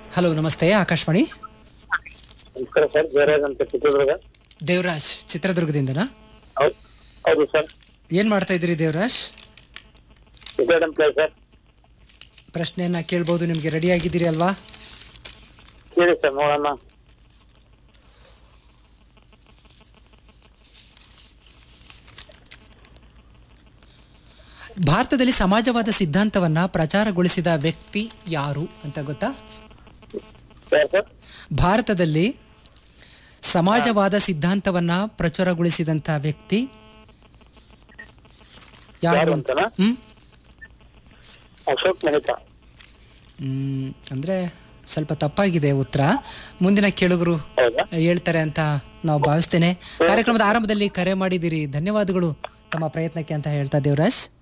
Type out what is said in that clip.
hello ನಮಸ್ತೆ ಆಕಾಶವಾಣಿ ನಮಸ್ಕಾರ sir Jayaraj ಅಂತ ಚಿತ್ರದುರ್ಗ ದೇವರಾಜ್ ಚಿತ್ರದುರ್ಗದಿಂದನಾ ಹೌದು ಹೌದು ಸರ್ ಏನ್ ಮಾಡ್ತಾ ಇದ್ದೀರಿ ದೇವರಾಜ್ ರಿಟೈರ್ಡ್ ಎಂಪ್ಲಾಯ್ ಸರ್ ಪ್ರಶ್ನೆಯನ್ನ ಕೇಳ್ಬೋದು ನಿಮ್ಗೆ ರೆಡಿ ಆಗಿದ್ದೀರಿ ಅಲ್ವಾ ಕೇಳಿ ಸರ್ ನೋಡೋಣ ಭಾರತದಲ್ಲಿ ಸಮಾಜವಾದ ಸಿದ್ಧಾಂತವನ್ನ ಪ್ರಚಾರಗೊಳಿಸಿದ ವ್ಯಕ್ತಿ ಯಾರು ಅಂತ ಗೊತ್ತಾ ಯಾರು ಸರ್ ಭಾರತದಲ್ಲಿ ಸಮಾಜವಾದ ಸಿದ್ಧಾಂತವನ್ನ ಪ್ರಚುರಗೊಳಿಸಿದಂತ ವ್ಯಕ್ತಿ ಯಾರು ಯಾರು ಅಂತ ಅಂತನಾ ಹ್ಮ್ ಅಶೋಕ್ ಮೆಹ್ತಾ ಹ್ಮ್, ಅಂದ್ರೆ ಸ್ವಲ್ಪ ತಪ್ಪಾಗಿದೆ ಉತ್ತರ ಮುಂದಿನ ಕೇಳುಗರು ಹೌದಾ ಹೇಳ್ತಾರೆ ಅಂತ ನಾವು ಭಾವಿಸ್ತೇನೆ ಕಾರ್ಯಕ್ರಮದ ಆರಂಭದಲ್ಲಿ ಕರೆ ಮಾಡಿದಿರಿ ಧನ್ಯವಾದಗಳು ತಮ್ಮ ಪ್ರಯತ್ನಕ್ಕೆ ಅಂತ ಹೇಳ್ತಾ ದೇವರಾಜ್